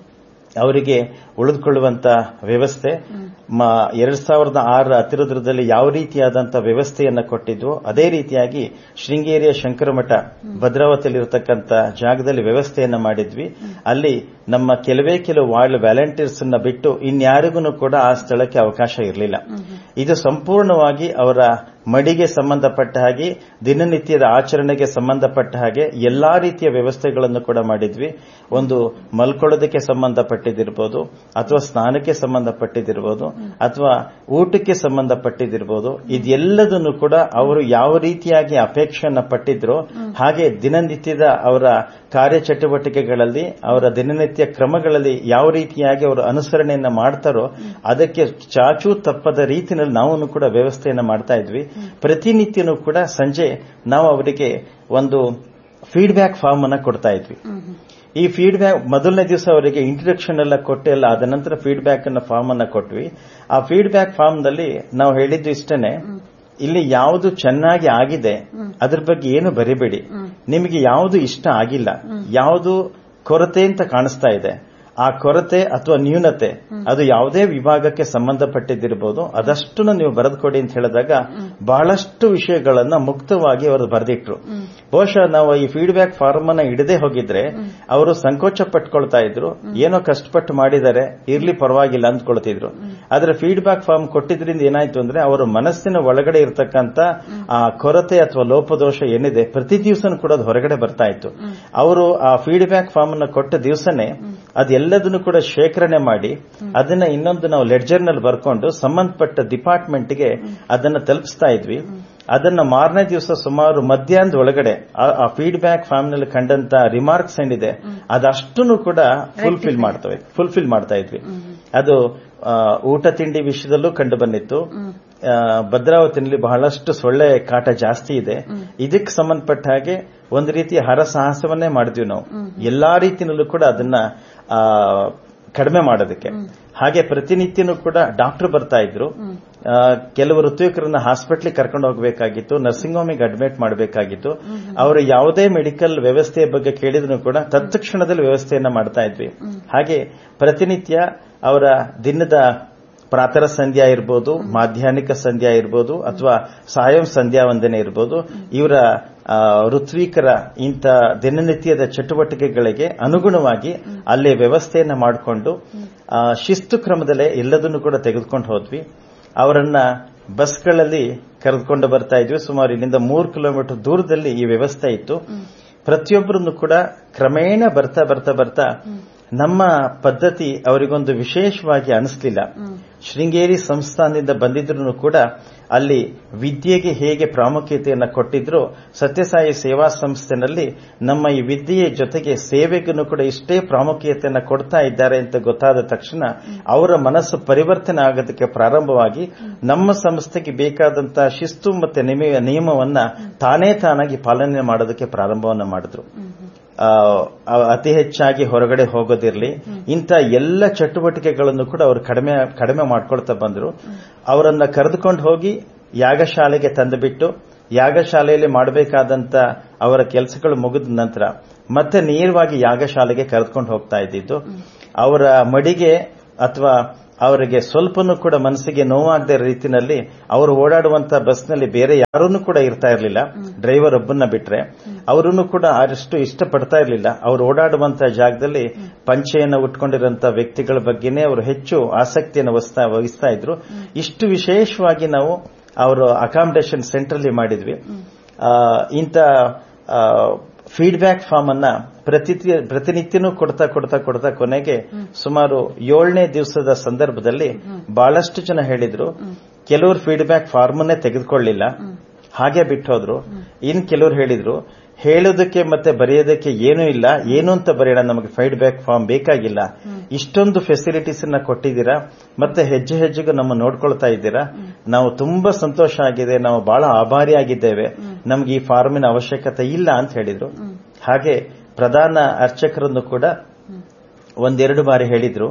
ಅವರಿಗೆ ಉಳಿದುಕೊಳ್ಳುವಂತ ವ್ಯವಸ್ಥೆ ಎರಡ್ ಸಾವಿರದ ಆರರ ಅತಿರುದ್ರದಲ್ಲಿ ಯಾವ ರೀತಿಯಾದಂತ ವ್ಯವಸ್ಥೆಯನ್ನ ಕೊಟ್ಟಿದ್ವು ಅದೇ ರೀತಿಯಾಗಿ ಶೃಂಗೇರಿಯ ಶಂಕರಮಠ ಭದ್ರಾವತಿಯಲ್ಲಿರತಕ್ಕಂತ ಜಾಗದಲ್ಲಿ ವ್ಯವಸ್ಥೆಯನ್ನ ಮಾಡಿದ್ವಿ ಅಲ್ಲಿ ನಮ್ಮ ಕೆಲವೇ ಕೆಲವು ವಾರ್ಡ್ ವ್ಯಾಲಂಟಿಯರ್ಸ್ ಅನ್ನ ಬಿಟ್ಟು ಇನ್ಯಾರಿಗೂ ಕೂಡ ಆ ಸ್ಥಳಕ್ಕೆ ಅವಕಾಶ ಇರಲಿಲ್ಲ ಇದು ಸಂಪೂರ್ಣವಾಗಿ ಅವರ ಮಡಿಗೆ ಸಂಬಂಧಪಟ್ಟ ಹಾಗೆ ದಿನನಿತ್ಯದ ಆಚರಣೆಗೆ ಸಂಬಂಧಪಟ್ಟ ಹಾಗೆ ಎಲ್ಲಾ ರೀತಿಯ ವ್ಯವಸ್ಥೆಗಳನ್ನು ಕೂಡ ಮಾಡಿದ್ವಿ ಒಂದು ಮಲ್ಕೊಳ್ಳೋದಕ್ಕೆ ಸಂಬಂಧಪಟ್ಟಿದ್ದಿರ್ಬೋದು ಅಥವಾ ಸ್ನಾನಕ್ಕೆ ಸಂಬಂಧಪಟ್ಟಿದ್ದಿರ್ಬೋದು ಅಥವಾ ಊಟಕ್ಕೆ ಸಂಬಂಧಪಟ್ಟಿದ್ದಿರ್ಬೋದು ಇದೆಲ್ಲದನ್ನು ಕೂಡ ಅವರು ಯಾವ ರೀತಿಯಾಗಿ ಅಪೇಕ್ಷೆಯನ್ನ ಪಟ್ಟಿದ್ರೋ ಹಾಗೆ ದಿನನಿತ್ಯದ ಅವರ ಕಾರ್ಯಚಟುವಟಿಕೆಗಳಲ್ಲಿ ಅವರ ದಿನನಿತ್ಯ ಕ್ರಮಗಳಲ್ಲಿ ಯಾವ ರೀತಿಯಾಗಿ ಅವರು ಅನುಸರಣೆಯನ್ನ ಮಾಡ್ತಾರೋ ಅದಕ್ಕೆ ಚಾಚೂ ತಪ್ಪದ ರೀತಿಯಲ್ಲಿ ನಾವು ಕೂಡ ವ್ಯವಸ್ಥೆಯನ್ನ ಮಾಡ್ತಾ ಇದ್ವಿ ಪ್ರತಿನಿತ್ಯನೂ ಕೂಡ ಸಂಜೆ ನಾವು ಅವರಿಗೆ ಒಂದು ಫೀಡ್ಬ್ಯಾಕ್ ಫಾರ್ಮ್ ಅನ್ನ ಕೊಡ್ತಾ ಇದ್ವಿ ಈ ಫೀಡ್ಬ್ಯಾಕ್ ಮೊದಲನೇ ದಿವಸ ಅವರಿಗೆ ಇಂಟ್ರಡಕ್ಷನ್ ಎಲ್ಲ ಕೊಟ್ಟೆ ಎಲ್ಲ ಆದ ನಂತರ ಫೀಡ್ಬ್ಯಾಕ್ ಅನ್ನ ಫಾರ್ಮ್ ಅನ್ನ ಕೊಟ್ವಿ ಆ ಫೀಡ್ಬ್ಯಾಕ್ ಫಾರ್ಮ್ ನಲ್ಲಿ ನಾವು ಹೇಳಿದ್ದು ಇಷ್ಟನೇ ಇಲ್ಲಿ ಯಾವುದು ಚೆನ್ನಾಗಿ ಆಗಿದೆ ಅದ್ರ ಬಗ್ಗೆ ಏನು ಬರಿಬೇಡಿ ನಿಮಗೆ ಯಾವುದು ಇಷ್ಟ ಆಗಿಲ್ಲ ಯಾವುದು ಕೊರತೆ ಅಂತ ಕಾಣಿಸ್ತಾ ಇದೆ ಆ ಕೊರತೆ ಅಥವಾ ನ್ಯೂನತೆ ಅದು ಯಾವುದೇ ವಿಭಾಗಕ್ಕೆ ಸಂಬಂಧಪಟ್ಟಿದ್ದಿರಬಹುದು ಅದಷ್ಟನ್ನು ನೀವು ಬರೆದುಕೊಡಿ ಅಂತ ಹೇಳಿದಾಗ ಬಹಳಷ್ಟು ವಿಷಯಗಳನ್ನ ಮುಕ್ತವಾಗಿ ಅವರು ಬರೆದಿಟ್ರು ಬಹುಶಃ ನಾವು ಈ ಫೀಡ್ಬ್ಯಾಕ್ ಫಾರ್ಮ್ ಅನ್ನ ಹಿಡದೆ ಹೋಗಿದ್ರೆ ಅವರು ಸಂಕೋಚ ಪಟ್ಕೊಳ್ತಾ ಇದ್ರು ಏನೋ ಕಷ್ಟಪಟ್ಟು ಮಾಡಿದ್ದಾರೆ ಇರ್ಲಿ ಪರವಾಗಿಲ್ಲ ಅಂದ್ಕೊಳ್ತಿದ್ರು ಅದರ ಫೀಡ್ಬ್ಯಾಕ್ ಫಾರ್ಮ್ ಕೊಟ್ಟಿದ್ರಿಂದ ಏನಾಯ್ತು ಅಂದ್ರೆ ಅವರ ಮನಸ್ಸಿನ ಒಳಗಡೆ ಇರತಕ್ಕಂತ ಆ ಕೊರತೆ ಅಥವಾ ಲೋಪದೋಷ ಏನಿದೆ ಪ್ರತಿ ದಿವಸನೂ ಕೂಡ ಅದು ಹೊರಗಡೆ ಬರ್ತಾ ಇತ್ತು ಅವರು ಆ ಫೀಡ್ಬ್ಯಾಕ್ ಫಾರ್ಮ್ ಅನ್ನು ಕೊಟ್ಟ ದಿವಸನೇ ಅದೆಲ್ಲದನ್ನು ಕೂಡ ಶೇಖರಣೆ ಮಾಡಿ ಅದನ್ನ ಇನ್ನೊಂದು ನಾವು ಲೆಡ್ಜರ್ ನಲ್ಲಿ ಬರ್ಕೊಂಡು ಸಂಬಂಧಪಟ್ಟ ಡಿಪಾರ್ಟ್ಮೆಂಟ್ಗೆ ಅದನ್ನ ತಲುಪಿಸ್ತಾ ಇದ್ವಿ ಅದನ್ನ ಮಾರನೇ ದಿವಸ ಸುಮಾರು ಮಧ್ಯಾಹ್ನದ ಒಳಗಡೆ ಆ- ಆ ಫೀಡ್ಬ್ಯಾಕ್ ಫಾರ್ಮ್ ನಲ್ಲಿ ಕಂಡಂತ ರಿಮಾರ್ಕ್ಸ್ ಏನಿದೆ ಅದಷ್ಟನ್ನು ಕೂಡ ಫುಲ್ಫಿಲ್ ಮಾಡ್ತವೆ ಫುಲ್ಫಿಲ್ ಮಾಡ್ತಾ ಇದ್ವಿ ಅದು ಆ, ಊಟ ತಿಂಡಿ ವಿಷಯದಲ್ಲೂ ಕಂಡು ಬಂದಿತ್ತು ಆ, ಭದ್ರಾವತಿನಲ್ಲಿ ಬಹಳಷ್ಟು ಸೊಳ್ಳೆ ಕಾಟ ಜಾಸ್ತಿ ಇದೆ ಇದಕ್ಕೆ ಸಂಬಂಧಪಟ್ಟ ಹಾಗೆ ಒಂದು ರೀತಿಯ ಹರಸಾಹಸವನ್ನೇ ಮಾಡಿದ್ವಿ ನಾವು ಎಲ್ಲಾ ರೀತಿಯಲ್ಲೂ ಕೂಡ ಅದನ್ನ ಆ, ಕಡಿಮೆ ಮಾಡೋದಕ್ಕೆ ಹಾಗೆ ಪ್ರತಿನಿತ್ಯನೂ ಕೂಡ ಡಾಕ್ಟರ್ ಬರ್ತಾ ಇದ್ರು ಆ, ಕೆಲವು ಋತುವಿಕರನ್ನ ಹಾಸ್ಪಿಟ್ಲಿಗೆ ಕರ್ಕೊಂಡು ಹೋಗಬೇಕಾಗಿತ್ತು ನರ್ಸಿಂಗ್ ಹೋಮಿಗೆ ಅಡ್ಮಿಟ್ ಮಾಡಬೇಕಾಗಿತ್ತು ಅವರು ಯಾವುದೇ ಮೆಡಿಕಲ್ ವ್ಯವಸ್ಥೆಯ ಬಗ್ಗೆ ಕೇಳಿದ್ರು ಕೂಡ ತತ್ಕ್ಷಣದಲ್ಲಿ ವ್ಯವಸ್ಥೆಯನ್ನ ಮಾಡ್ತಾ ಇದ್ವಿ ಹಾಗೆ ಪ್ರತಿನಿತ್ಯ ಅವರ ದಿನದ ಪ್ರಾತಃ ಸಂಧ್ಯಾ ಇರ್ಬೋದು ಮಾಧ್ಯಾಹ್ನಿಕ ಸಂಧ್ಯಾ ಇರ್ಬೋದು ಅಥವಾ ಸಾಯಂ ಸಂಧ್ಯಾ ವಂದನೆ ಇರ್ಬೋದು ಇವರ ಆ, ಋತ್ವಿಕರ ಇಂಥ ದಿನನಿತ್ಯದ ಚಟುವಟಿಕೆಗಳಿಗೆ ಅನುಗುಣವಾಗಿ ಅಲ್ಲೇ ವ್ಯವಸ್ಥೆಯನ್ನ ಮಾಡಿಕೊಂಡು ಶಿಸ್ತು ಕ್ರಮದಲ್ಲೇ ಎಲ್ಲದನ್ನು ಕೂಡ ತೆಗೆದುಕೊಂಡು ಹೋದ್ವಿ ಅವರನ್ನ ಬಸ್ಗಳಲ್ಲಿ ಕರೆದುಕೊಂಡು ಬರ್ತಾ ಇದ್ವಿ ಸುಮಾರು ಇಲ್ಲಿಂದ ಮೂರು ಕಿಲೋಮೀಟರ್ ದೂರದಲ್ಲಿ ಈ ವ್ಯವಸ್ಥೆ ಇತ್ತು ಪ್ರತಿಯೊಬ್ಬರನ್ನು ಕೂಡ ಕ್ರಮೇಣ ಬರ್ತಾ ಬರ್ತಾ ಬರ್ತಾ ನಮ್ಮ ಪದ್ಧತಿ ಅವರಿಗೊಂದು ವಿಶೇಷವಾಗಿ ಅನಿಸ್ಲಿಲ್ಲ ಶೃಂಗೇರಿ ಸಂಸ್ಥಾನದಿಂದ ಬಂದಿದ್ರು ಕೂಡ ಅಲ್ಲಿ ವಿದ್ಯೆಗೆ ಹೇಗೆ ಪ್ರಾಮುಖ್ಯತೆಯನ್ನ ಕೊಟ್ಟಿದ್ರು ಸತ್ಯಸಾಯಿ ಸೇವಾ ಸಂಸ್ಥೆನಲ್ಲಿ ನಮ್ಮ ಈ ವಿದ್ಯೆಯ ಜೊತೆಗೆ ಸೇವೆಗೂ ಕೂಡ ಇಷ್ಟೇ ಪ್ರಾಮುಖ್ಯತೆಯನ್ನ ಕೊಡ್ತಾ ಇದ್ದಾರೆ ಅಂತ ಗೊತ್ತಾದ ತಕ್ಷಣ ಅವರ ಮನಸ್ಸು ಪರಿವರ್ತನೆ ಆಗೋದಕ್ಕೆ ಪ್ರಾರಂಭವಾಗಿ ನಮ್ಮ ಸಂಸ್ಥೆಗೆ ಬೇಕಾದಂತಹ ಶಿಸ್ತು ಮತ್ತೆ ನಿಮ- ನಿಯಮವನ್ನ ತಾನೇ ತಾನಾಗಿ ಪಾಲನೆ ಮಾಡೋದಕ್ಕೆ ಪ್ರಾರಂಭವನ್ನ ಮಾಡಿದ್ರು ಆ, ಅತಿ ಹೆಚ್ಚಾಗಿ ಹೊರಗಡೆ ಹೋಗೋದಿರಲಿ ಇಂಥ ಎಲ್ಲ ಚಟುವಟಿಕೆಗಳನ್ನು ಕೂಡ ಅವರು ಕಡಿಮೆ ಕಡಿಮೆ ಮಾಡ್ಕೊಳ್ತಾ ಬಂದರು ಅವರನ್ನ ಕರೆದುಕೊಂಡು ಹೋಗಿ ಯಾಗಶಾಲೆಗೆ ತಂದುಬಿಟ್ಟು ಯಾಗಶಾಲೆಯಲ್ಲಿ ಮಾಡಬೇಕಾದಂತ ಅವರ ಕೆಲಸಗಳು ಮುಗಿದ ನಂತರ ಮತ್ತೆ ನೇರವಾಗಿ ಯಾಗಶಾಲೆಗೆ ಕರೆದುಕೊಂಡು ಹೋಗ್ತಾ ಇದ್ದಿದ್ದು ಅವರ ಮಡಿಗೆ ಅಥವಾ ಅವರಿಗೆ ಸ್ವಲ್ಪನೂ ಕೂಡ ಮನಸ್ಸಿಗೆ ನೋವಾಗದ ರೀತಿಯಲ್ಲಿ ಅವರು ಓಡಾಡುವಂತ ಬಸ್ನಲ್ಲಿ ಬೇರೆ ಯಾರನ್ನೂ ಕೂಡ ಇರ್ತಾ ಇರಲಿಲ್ಲ ಡ್ರೈವರ್ ಒಬ್ಬನ್ನ ಬಿಟ್ರೆ ಅವರನ್ನು ಕೂಡ ಅಷ್ಟು ಇಷ್ಟಪಡ್ತಾ ಇರಲಿಲ್ಲ ಅವರು ಓಡಾಡುವಂತ ಜಾಗದಲ್ಲಿ ಪಂಚೆಯನ್ನು ಉಟ್ಕೊಂಡಿರುವಂತ ವ್ಯಕ್ತಿಗಳ ಬಗ್ಗೆನೇ ಅವರು ಹೆಚ್ಚು ಆಸಕ್ತಿಯನ್ನು ವಹಿಸ್ತಾ ವಹಿಸ್ತಾ ಇದ್ರು ಇಷ್ಟು ವಿಶೇಷವಾಗಿ ನಾವು ಅವರು ಅಕಾಮಿಡೇಷನ್ ಸೆಂಟ್ರಲ್ಲಿ ಮಾಡಿದ್ವಿ ಆ, ಇಂಥ ಫೀಡ್ಬ್ಯಾಕ್ ಫಾರ್ಮ್ ಅನ್ನ ಪ್ರತಿ- ಪ್ರತಿನಿತ್ಯನೂ ಕೊಡ್ತಾ ಕೊಡ್ತಾ ಕೊಡ್ತಾ ಕೊನೆಗೆ ಸುಮಾರು ಏಳನೇ ದಿವಸದ ಸಂದರ್ಭದಲ್ಲಿ ಬಹಳಷ್ಟು ಜನ ಹೇಳಿದ್ರು ಕೆಲವರು ಫೀಡ್ಬ್ಯಾಕ್ ಫಾರ್ಮ್ ಅನ್ನೇ ತೆಗೆದುಕೊಳ್ಳಿಲ್ಲ ಹಾಗೆ ಬಿಟ್ಟು ಹೋದ್ರು ಇನ್ ಕೆಲವರು ಹೇಳಿದ್ರು ಹೇಳೋದಕ್ಕೆ ಮತ್ತೆ ಬರೆಯೋದಕ್ಕೆ ಏನೂ ಇಲ್ಲ ಏನು ಅಂತ ಬರೆಯೋಣ ನಮಗೆ ಫೀಡ್ಬ್ಯಾಕ್ ಫಾರ್ಮ್ ಬೇಕಾಗಿಲ್ಲ ಇಷ್ಟೊಂದು ಫೆಸಿಲಿಟೀಸ್ ಅನ್ನ ಕೊಟ್ಟಿದ್ದೀರಾ ಮತ್ತೆ ಹೆಜ್ಜೆ ಹೆಜ್ಜೆಗೂ ನಮ್ಮ ನೋಡ್ಕೊಳ್ತಾ ಇದ್ದೀರಾ ನಾವು ತುಂಬಾ ಸಂತೋಷ ಆಗಿದೆ ನಾವು ಬಹಳ ಆಭಾರಿಯಾಗಿದ್ದೇವೆ ನಮ್ಗೆ ಈ ಫಾರ್ಮಿನ ಅವಶ್ಯಕತೆ ಇಲ್ಲ ಅಂತ ಹೇಳಿದ್ರು ಹಾಗೆ ಪ್ರಧಾನ ಅರ್ಚಕರನ್ನು ಕೂಡ ಒಂದೆರಡು ಬಾರಿ ಹೇಳಿದ್ರು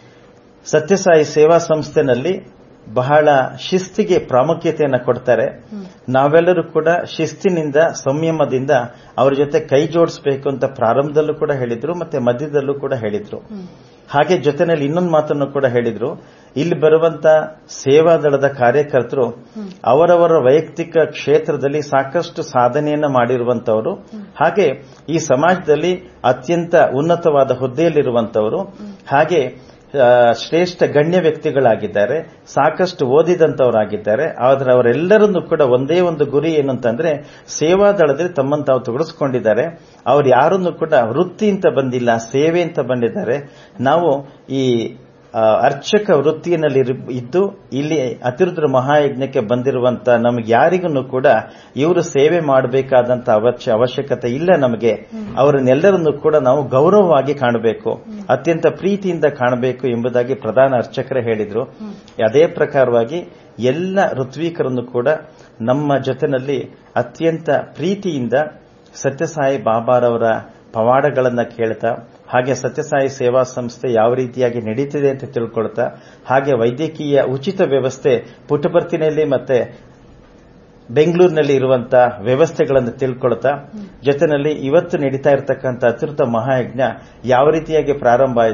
ಸತ್ಯಸಾಯಿ ಸೇವಾ ಸಂಸ್ಥೆನಲ್ಲಿ ಬಹಳ ಶಿಸ್ತಿಗೆ ಪ್ರಾಮುಖ್ಯತೆಯನ್ನು ಕೊಡ್ತಾರೆ ನಾವೆಲ್ಲರೂ ಕೂಡ ಶಿಸ್ತಿನಿಂದ ಸಂಯಮದಿಂದ ಅವರ ಜೊತೆ ಕೈ ಜೋಡಿಸಬೇಕು ಅಂತ ಪ್ರಾರಂಭದಲ್ಲೂ ಕೂಡ ಹೇಳಿದ್ರು ಮತ್ತೆ ಮಧ್ಯದಲ್ಲೂ ಕೂಡ ಹೇಳಿದ್ರು ಹಾಗೆ ಜೊತೆನಲ್ಲಿ ಇನ್ನೊಂದು ಮಾತನ್ನು ಕೂಡ ಹೇಳಿದ್ರು ಇಲ್ಲಿ ಬರುವಂತ ಸೇವಾದಳದ ಕಾರ್ಯಕರ್ತರು ಅವರವರ ವೈಯಕ್ತಿಕ ಕ್ಷೇತ್ರದಲ್ಲಿ ಸಾಕಷ್ಟು ಸಾಧನೆಯನ್ನ ಮಾಡಿರುವಂತವರು ಹಾಗೆ ಈ ಸಮಾಜದಲ್ಲಿ ಅತ್ಯಂತ ಉನ್ನತವಾದ ಹುದ್ದೆಯಲ್ಲಿರುವಂತವರು ಹಾಗೆ ಆ, ಶ್ರೇಷ್ಠ ಗಣ್ಯ ವ್ಯಕ್ತಿಗಳಾಗಿದ್ದಾರೆ ಸಾಕಷ್ಟು ಓದಿದಂತವರಾಗಿದ್ದಾರೆ ಆದರೆ ಅವರೆಲ್ಲರನ್ನು ಕೂಡ ಒಂದೇ ಒಂದು ಗುರಿ ಏನು ಅಂತಂದ್ರೆ ಸೇವಾದಳದಲ್ಲಿ ತಮ್ಮನ್ನು ತಾವು ತೊಡಗಿಸ್ಕೊಂಡಿದ್ದಾರೆ ಅವ್ರು ಯಾರನ್ನು ಕೂಡ ವೃತ್ತಿ ಅಂತ ಬಂದಿಲ್ಲ ಸೇವೆ ಅಂತ ಬಂದಿದ್ದಾರೆ ನಾವು ಈ ಆ, ಅರ್ಚಕ ವೃತ್ತಿಯಲ್ಲಿ ಇದ್ದು ಇಲ್ಲಿ ಅತಿರುದ್ರ ಮಹಾಯಜ್ಞಕ್ಕೆ ಬಂದಿರುವಂತ ನಮಗೆ ಯಾರಿಗೂ ಕೂಡ ಇವರು ಸೇವೆ ಮಾಡಬೇಕಾದಂತ ಅವಶ್ಯ ಅವಶ್ಯಕತೆ ಇಲ್ಲ ನಮಗೆ ಅವರನ್ನೆಲ್ಲರನ್ನು ಕೂಡ ನಾವು ಗೌರವವಾಗಿ ಕಾಣಬೇಕು ಅತ್ಯಂತ ಪ್ರೀತಿಯಿಂದ ಕಾಣಬೇಕು ಎಂಬುದಾಗಿ ಪ್ರಧಾನ ಅರ್ಚಕರೇ ಹೇಳಿದ್ರು ಅದೇ ಪ್ರಕಾರವಾಗಿ ಎಲ್ಲ ಋತ್ವೀಕರನ್ನು ಕೂಡ ನಮ್ಮ ಜೊತೆನಲ್ಲಿ ಅತ್ಯಂತ ಪ್ರೀತಿಯಿಂದ ಸತ್ಯಸಾಯಿ ಬಾಬಾರವರ ಪವಾಡಗಳನ್ನ ಕೇಳ್ತಾ ಹಾಗೆ ಸತ್ಯಸಾಯಿ ಸೇವಾ ಸಂಸ್ಥೆ ಯಾವ ರೀತಿಯಾಗಿ ನಡೀತಿದೆ ಅಂತ ತಿಳ್ಕೊಳ್ತಾ ಹಾಗೆ ವೈದ್ಯಕೀಯ ಉಚಿತ ವ್ಯವಸ್ಥೆ ಪುಟಪರ್ತಿನಲ್ಲಿ ಮತ್ತೆ ಬೆಂಗಳೂರಿನಲ್ಲಿ ಇರುವಂತಹ ವ್ಯವಸ್ಥೆಗಳನ್ನು ತಿಳ್ಕೊಳ್ತಾ ಜೊತೆನಲ್ಲಿ ಇವತ್ತು ನಡೀತಾ ಇರತಕ್ಕಂಥ ಅತಿೃತ ಮಹಾಯಜ್ಞ ಯಾವ ರೀತಿಯಾಗಿ ಪ್ರಾರಂಭ ಆಯಿತು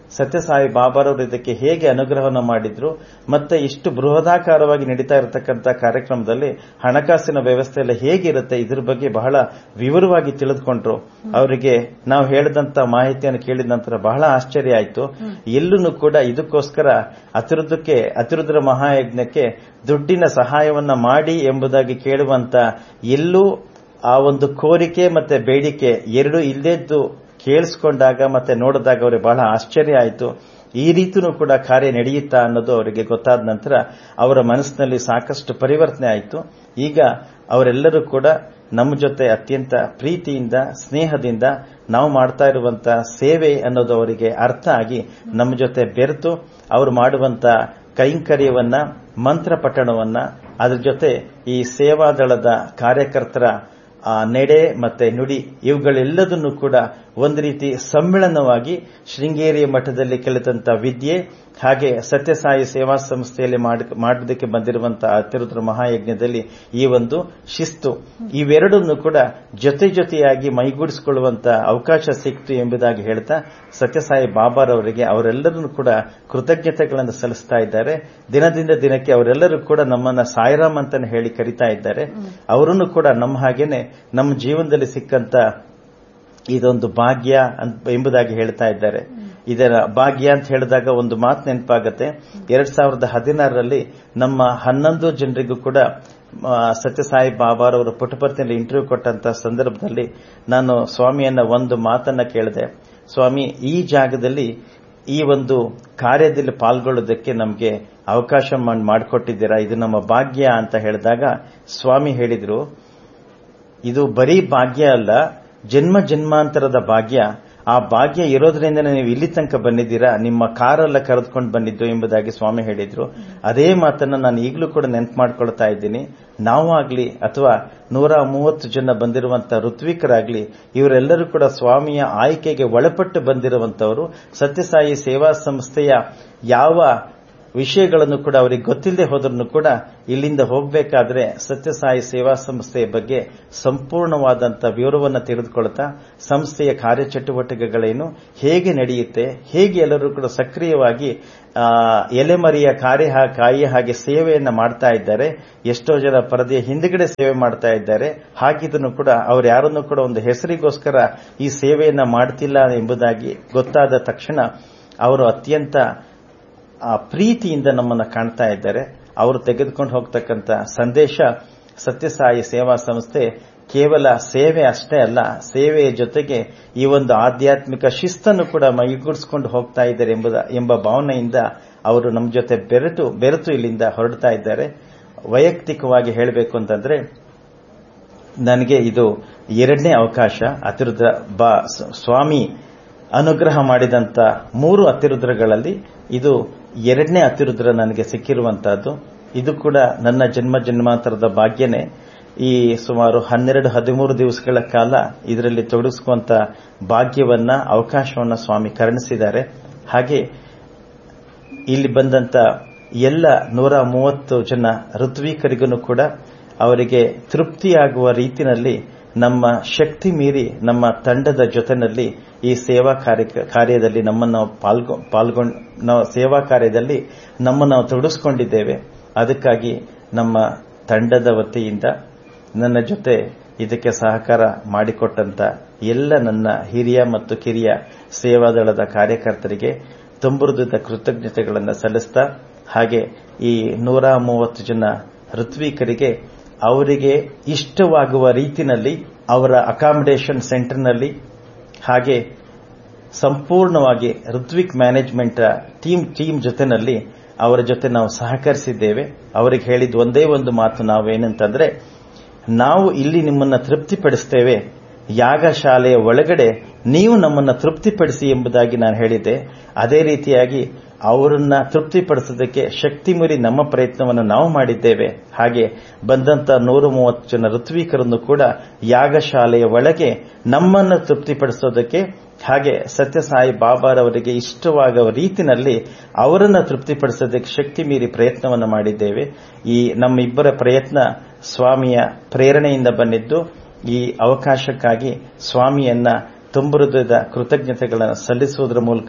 ಸತ್ಯಸಾಯಿ ಬಾಬಾರವರು ಇದಕ್ಕೆ ಹೇಗೆ ಅನುಗ್ರಹವನ್ನು ಮಾಡಿದ್ರು ಮತ್ತೆ ಇಷ್ಟು ಬೃಹದಾಕಾರವಾಗಿ ನಡೀತಾ ಇರತಕ್ಕಂಥ ಕಾರ್ಯಕ್ರಮದಲ್ಲಿ ಹಣಕಾಸಿನ ವ್ಯವಸ್ಥೆ ಎಲ್ಲ ಹೇಗಿರುತ್ತೆ ಇದ್ರ ಬಗ್ಗೆ ಬಹಳ ವಿವರವಾಗಿ ತಿಳಿದುಕೊಂಡ್ರು ಅವರಿಗೆ ನಾವು ಹೇಳಿದಂತ ಮಾಹಿತಿಯನ್ನು ಕೇಳಿದ ನಂತರ ಬಹಳ ಆಶ್ಚರ್ಯ ಆಯಿತು ಎಲ್ಲೂ ಕೂಡ ಇದಕ್ಕೋಸ್ಕರ ಅತಿರುದ್ಧಕ್ಕೆ ಅತಿರುದ್ರ ಮಹಾಯಜ್ಞಕ್ಕೆ ದುಡ್ಡಿನ ಸಹಾಯವನ್ನ ಮಾಡಿ ಎಂಬುದಾಗಿ ಕೇಳುವಂತ ಎಲ್ಲೂ ಆ ಒಂದು ಕೋರಿಕೆ ಮತ್ತೆ ಬೇಡಿಕೆ ಎರಡು ಇಲ್ಲದ್ದು ಕೇಳಿಸ್ಕೊಂಡಾಗ ಮತ್ತೆ ನೋಡಿದಾಗ ಅವರಿಗೆ ಬಹಳ ಆಶ್ಚರ್ಯ ಆಯಿತು ಈ ರೀತಿನೂ ಕೂಡ ಕಾರ್ಯ ನಡೆಯುತ್ತಾ ಅನ್ನೋದು ಅವರಿಗೆ ಗೊತ್ತಾದ ನಂತರ ಅವರ ಮನಸ್ಸಿನಲ್ಲಿ ಸಾಕಷ್ಟು ಪರಿವರ್ತನೆ ಆಯಿತು ಈಗ ಅವರೆಲ್ಲರೂ ಕೂಡ ನಮ್ಮ ಜೊತೆ ಅತ್ಯಂತ ಪ್ರೀತಿಯಿಂದ ಸ್ನೇಹದಿಂದ ನಾವು ಮಾಡ್ತಾ ಇರುವಂತ ಸೇವೆ ಅನ್ನೋದು ಅವರಿಗೆ ಅರ್ಥ ಆಗಿ ನಮ್ಮ ಜೊತೆ ಬೆರೆತು ಅವರು ಮಾಡುವಂತ ಕೈಂಕರ್ಯವನ್ನ ಮಂತ್ರ ಪಠಣವನ್ನ ಅದ್ರ ಜೊತೆ ಈ ಸೇವಾದಳದ ಕಾರ್ಯಕರ್ತರ ಆ ನೆಡೆ ಮತ್ತೆ ನುಡಿ ಇವುಗಳೆಲ್ಲದನ್ನು ಕೂಡ ಒಂದು ರೀತಿ ಸಮ್ಮಿಳನವಾಗಿ ಶೃಂಗೇರಿಯ ಮಠದಲ್ಲಿ ಕಲಿತಂತ ವಿದ್ಯೆ ಹಾಗೆ ಸತ್ಯಸಾಯಿ ಸೇವಾ ಸಂಸ್ಥೆಯಲ್ಲಿ ಮಾಡೋದಕ್ಕೆ ಬಂದಿರುವಂತಹ ಅತಿರುದ್ರ ಮಹಾಯಜ್ಞದಲ್ಲಿ ಈ ಒಂದು ಶಿಸ್ತು ಇವೆರಡನ್ನು ಕೂಡ ಜೊತೆ ಜೊತೆಯಾಗಿ ಮೈಗೂಡಿಸಿಕೊಳ್ಳುವಂತ ಅವಕಾಶ ಸಿಕ್ತು ಎಂಬುದಾಗಿ ಹೇಳ್ತಾ ಸತ್ಯಸಾಯಿ ಬಾಬಾರವರಿಗೆ ಅವರೆಲ್ಲರನ್ನು ಕೂಡ ಕೃತಜ್ಞತೆಗಳನ್ನು ಸಲ್ಲಿಸ್ತಾ ಇದ್ದಾರೆ ದಿನದಿಂದ ದಿನಕ್ಕೆ ಅವರೆಲ್ಲರೂ ಕೂಡ ನಮ್ಮನ್ನ ಸಾಯಿರಾಮ್ ಅಂತಾನೆ ಹೇಳಿ ಕರಿತಾ ಇದ್ದಾರೆ ಅವರನ್ನು ಕೂಡ ನಮ್ಮ ಹಾಗೇನೆ ನಮ್ಮ ಜೀವನದಲ್ಲಿ ಸಿಕ್ಕಂತ ಇದೊಂದು ಭಾಗ್ಯ ಎಂಬುದಾಗಿ ಹೇಳ್ತಾ ಇದ್ದಾರೆ ಇದರ ಭಾಗ್ಯ ಅಂತ ಹೇಳಿದಾಗ ಒಂದು ಮಾತು ನೆನಪಾಗತ್ತೆ ಎರಡ್ ಸಾವಿರದ ಹದಿನಾರರಲ್ಲಿ ನಮ್ಮ ಹನ್ನೊಂದು ಜನರಿಗೂ ಕೂಡ ಸತ್ಯಸಾಯಿ ಬಾಬಾರವರು ಪುಟಪರ್ತಿಯಲ್ಲಿ ಇಂಟರ್ವ್ಯೂ ಕೊಟ್ಟಂತ ಸಂದರ್ಭದಲ್ಲಿ ನಾನು ಸ್ವಾಮಿಯನ್ನ ಒಂದು ಮಾತನ್ನ ಕೇಳಿದೆ ಸ್ವಾಮಿ ಈ ಜಾಗದಲ್ಲಿ ಈ ಒಂದು ಕಾರ್ಯದಲ್ಲಿ ಪಾಲ್ಗೊಳ್ಳೋದಕ್ಕೆ ನಮಗೆ ಅವಕಾಶ ಮಾಡಿಕೊಟ್ಟಿದ್ದೀರಾ ಇದು ನಮ್ಮ ಭಾಗ್ಯ ಅಂತ ಹೇಳಿದಾಗ ಸ್ವಾಮಿ ಹೇಳಿದ್ರು ಇದು ಬರೀ ಭಾಗ್ಯ ಅಲ್ಲ ಜನ್ಮ ಜನ್ಮಾಂತರದ ಭಾಗ್ಯ ಆ ಭಾಗ್ಯ ಇರೋದ್ರಿಂದ ನೀವು ಇಲ್ಲಿ ತನಕ ಬಂದಿದ್ದೀರಾ ನಿಮ್ಮ ಕಾರೆಲ್ಲ ಕರೆದುಕೊಂಡು ಬಂದಿದ್ದು ಎಂಬುದಾಗಿ ಸ್ವಾಮಿ ಹೇಳಿದ್ರು ಅದೇ ಮಾತನ್ನ ನಾನು ಈಗಲೂ ಕೂಡ ನೆನಪು ಮಾಡ್ಕೊಳ್ತಾ ಇದ್ದೀನಿ ನಾವು ಆಗ್ಲಿ ಅಥವಾ ನೂರ ಮೂವತ್ತು ಜನ ಬಂದಿರುವಂತಹ ಋತ್ವಿಕರಾಗ್ಲಿ ಇವರೆಲ್ಲರೂ ಕೂಡ ಸ್ವಾಮಿಯ ಆಯ್ಕೆಗೆ ಒಳಪಟ್ಟು ಬಂದಿರುವಂತವರು ಸತ್ಯಸಾಯಿ ಸೇವಾ ಸಂಸ್ಥೆಯ ಯಾವ ವಿಷಯಗಳನ್ನು ಕೂಡ ಅವರಿಗೆ ಗೊತ್ತಿಲ್ಲದೆ ಹೋದ್ರೂ ಕೂಡ ಇಲ್ಲಿಂದ ಹೋಗಬೇಕಾದ್ರೆ ಸತ್ಯಸಾಯಿ ಸೇವಾ ಸಂಸ್ಥೆಯ ಬಗ್ಗೆ ಸಂಪೂರ್ಣವಾದಂಥ ವಿವರವನ್ನು ತಿಳಿದುಕೊಳ್ತಾ ಸಂಸ್ಥೆಯ ಕಾರ್ಯಚಟುವಟಿಕೆಗಳೇನು ಹೇಗೆ ನಡೆಯುತ್ತೆ ಹೇಗೆ ಎಲ್ಲರೂ ಕೂಡ ಸಕ್ರಿಯವಾಗಿ ಎಲೆಮರಿಯ ಕಾರ್ಯ ಕಾಯಿ ಹಾಗೆ ಸೇವೆಯನ್ನ ಮಾಡ್ತಾ ಇದ್ದಾರೆ ಎಷ್ಟೋ ಜನ ಪರದೆಯ ಹಿಂದ್ಗಡೆ ಸೇವೆ ಮಾಡ್ತಾ ಇದ್ದಾರೆ ಹಾಗಿದ್ದನ್ನು ಕೂಡ ಅವ್ರು ಯಾರನ್ನೂ ಕೂಡ ಒಂದು ಹೆಸರಿಗೋಸ್ಕರ ಈ ಸೇವೆಯನ್ನ ಮಾಡ್ತಿಲ್ಲ ಎಂಬುದಾಗಿ ಗೊತ್ತಾದ ತಕ್ಷಣ ಅವರು ಅತ್ಯಂತ ಆ ಪ್ರೀತಿಯಿಂದ ನಮ್ಮನ್ನು ಕಾಣ್ತಾ ಇದ್ದಾರೆ ಅವರು ತೆಗೆದುಕೊಂಡು ಹೋಗ್ತಕ್ಕಂಥ ಸಂದೇಶ ಸತ್ಯಸಾಯಿ ಸೇವಾ ಸಂಸ್ಥೆ ಕೇವಲ ಸೇವೆ ಅಷ್ಟೇ ಅಲ್ಲ ಸೇವೆಯ ಜೊತೆಗೆ ಈ ಒಂದು ಆಧ್ಯಾತ್ಮಿಕ ಶಿಸ್ತನ್ನು ಕೂಡ ಮೈಗೂಡಿಸಿಕೊಂಡು ಹೋಗ್ತಾ ಇದ್ದಾರೆ ಎಂಬುದ ಎಂಬ ಭಾವನೆಯಿಂದ ಅವರು ನಮ್ಮ ಜೊತೆ ಬೆರೆತು ಬೆರೆತು ಇಲ್ಲಿಂದ ಹೊರಡ್ತಾ ಇದ್ದಾರೆ ವೈಯಕ್ತಿಕವಾಗಿ ಹೇಳಬೇಕು ಅಂತಂದ್ರೆ ನನಗೆ ಇದು ಎರಡನೇ ಅವಕಾಶ ಅತಿರುದ್ರ ಬಾ ಸ್ವಾಮಿ ಅನುಗ್ರಹ ಮಾಡಿದಂತ ಮೂರು ಅತಿರುದ್ರಗಳಲ್ಲಿ ಇದು ಎರಡನೇ ಅತಿರುದ್ರ ನನಗೆ ಸಿಕ್ಕಿರುವಂತಹದ್ದು ಇದು ಕೂಡ ನನ್ನ ಜನ್ಮ ಜನ್ಮಾಂತರದ ಭಾಗ್ಯನೇ ಈ ಸುಮಾರು ಹನ್ನೆರಡು ಹದಿಮೂರು ದಿವಸಗಳ ಕಾಲ ಇದರಲ್ಲಿ ತೊಡಗಿಸುವಂತ ಭಾಗ್ಯವನ್ನ ಅವಕಾಶವನ್ನ ಸ್ವಾಮಿ ಕರುಣಿಸಿದ್ದಾರೆ ಹಾಗೆ ಇಲ್ಲಿ ಬಂದಂತ ಎಲ್ಲ ನೂರ ಮೂವತ್ತು ಜನ ಋತ್ವಿಕರಿಗೂ ಕೂಡ ಅವರಿಗೆ ತೃಪ್ತಿಯಾಗುವ ರೀತಿಯಲ್ಲಿ ನಮ್ಮ ಶಕ್ತಿ ಮೀರಿ ನಮ್ಮ ತಂಡದ ಜೊತೆನಲ್ಲಿ ಈ ಸೇವಾ ಕಾರ್ಯದಲ್ಲಿ ನಮ್ಮನ್ನು ಪಾಲ್ಗೊಂಡು ನಾವು ಸೇವಾ ಕಾರ್ಯದಲ್ಲಿ ನಮ್ಮನ್ನು ನಾವು ತೊಡಗಿಸಿಕೊಂಡಿದ್ದೇವೆ ಅದಕ್ಕಾಗಿ ನಮ್ಮ ತಂಡದ ವತಿಯಿಂದ ನನ್ನ ಜೊತೆ ಇದಕ್ಕೆ ಸಹಕಾರ ಮಾಡಿಕೊಟ್ಟಂತ ಎಲ್ಲ ನನ್ನ ಹಿರಿಯ ಮತ್ತು ಕಿರಿಯ ಸೇವಾದಳದ ಕಾರ್ಯಕರ್ತರಿಗೆ ತುಂಬುರುದ ಕೃತಜ್ಞತೆಗಳನ್ನು ಸಲ್ಲಿಸ್ತಾ ಹಾಗೆ ಈ ನೂರ ಮೂವತ್ತು ಜನ ಋತ್ವಿಕರಿಗೆ ಅವರಿಗೆ ಇಷ್ಟವಾಗುವ ರೀತಿಯಲ್ಲಿ ಅವರ ಅಕಾಮಿಡೇಷನ್ ಸೆಂಟರ್ನಲ್ಲಿ ಹಾಗೆ ಸಂಪೂರ್ಣವಾಗಿ ಋತ್ವಿಕ್ ಮ್ಯಾನೇಜ್ಮೆಂಟ್ ಟೀಮ್ ಟೀಮ್ ಜೊತೆನಲ್ಲಿ ಅವರ ಜೊತೆ ನಾವು ಸಹಕರಿಸಿದ್ದೇವೆ ಅವರಿಗೆ ಹೇಳಿದ ಒಂದೇ ಒಂದು ಮಾತು ನಾವೇನಂತಂದ್ರೆ ನಾವು ಇಲ್ಲಿ ನಿಮ್ಮನ್ನ ತೃಪ್ತಿಪಡಿಸ್ತೇವೆ ಯಾಗಶಾಲೆಯ ಒಳಗಡೆ ನೀವು ನಮ್ಮನ್ನ ತೃಪ್ತಿಪಡಿಸಿ ಎಂಬುದಾಗಿ ನಾನು ಹೇಳಿದ್ದೆ ಅದೇ ರೀತಿಯಾಗಿ ಅವರನ್ನ ತೃಪ್ತಿಪಡಿಸೋದಕ್ಕೆ ಶಕ್ತಿ ಮೀರಿ ನಮ್ಮ ಪ್ರಯತ್ನವನ್ನು ನಾವು ಮಾಡಿದ್ದೇವೆ ಹಾಗೆ ಬಂದಂತ ನೂರ ಮೂವತ್ತು ಜನ ಋತ್ವಿಕರನ್ನು ಕೂಡ ಯಾಗಶಾಲೆಯ ಒಳಗೆ ನಮ್ಮನ್ನು ತೃಪ್ತಿಪಡಿಸೋದಕ್ಕೆ ಹಾಗೆ ಸತ್ಯಸಾಯಿ ಬಾಬಾರವರಿಗೆ ಇಷ್ಟವಾಗುವ ರೀತಿಯಲ್ಲಿ ಅವರನ್ನು ತೃಪ್ತಿಪಡಿಸೋದಕ್ಕೆ ಶಕ್ತಿ ಮೀರಿ ಪ್ರಯತ್ನವನ್ನು ಮಾಡಿದ್ದೇವೆ ಈ ನಮ್ಮಿಬ್ಬರ ಪ್ರಯತ್ನ ಸ್ವಾಮಿಯ ಪ್ರೇರಣೆಯಿಂದ ಬಂದಿದ್ದು ಈ ಅವಕಾಶಕ್ಕಾಗಿ ಸ್ವಾಮಿಯನ್ನ ತುಂಬುರುದ ಕೃತಜ್ಞತೆಗಳನ್ನು ಸಲ್ಲಿಸುವುದರ ಮೂಲಕ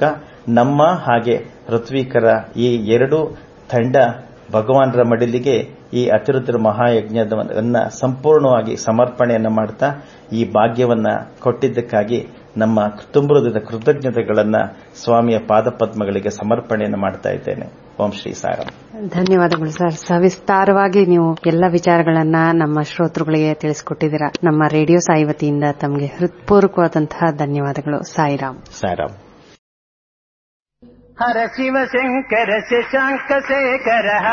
ನಮ್ಮ ಹಾಗೆ ಋತ್ವಿಕರ ಈ ಎರಡು ತಂಡ ಭಗವಾನರ ಮಡಿಲಿಗೆ ಈ ಅತಿರುದ್ರ ಮಹಾಯಜ್ಞವನ್ನ ಸಂಪೂರ್ಣವಾಗಿ ಸಮರ್ಪಣೆಯನ್ನ ಮಾಡ್ತಾ ಈ ಭಾಗ್ಯವನ್ನ ಕೊಟ್ಟಿದ್ದಕ್ಕಾಗಿ ನಮ್ಮ ತುಂಬುರುದ ಕೃತಜ್ಞತೆಗಳನ್ನ ಸ್ವಾಮಿಯ ಪಾದಪದ್ಮಗಳಿಗೆ ಸಮರ್ಪಣೆಯನ್ನು ಮಾಡ್ತಾ ಇದ್ದೇನೆ ಓಂ ಶ್ರೀ ಸಾರಾಮ್ ಧನ್ಯವಾದಗಳು ಸರ್ ಸವಿಸ್ತಾರವಾಗಿ ನೀವು ಎಲ್ಲ ವಿಚಾರಗಳನ್ನ ನಮ್ಮ ಶ್ರೋತೃಗಳಿಗೆ ತಿಳಿಸಿಕೊಟ್ಟಿದ್ದೀರಾ ನಮ್ಮ ರೇಡಿಯೋ ಸಾಯಿ ವತಿಯಿಂದ ತಮಗೆ ಹೃತ್ಪೂರ್ವಕವಾದಂತಹ ಧನ್ಯವಾದಗಳು ಸಾಯಿರಾಮ್ ಸಾರಾಮ್ ಹರ ಶಿವ ಶಂಕರ ಶಶಾಂಕ ಶೇಖರ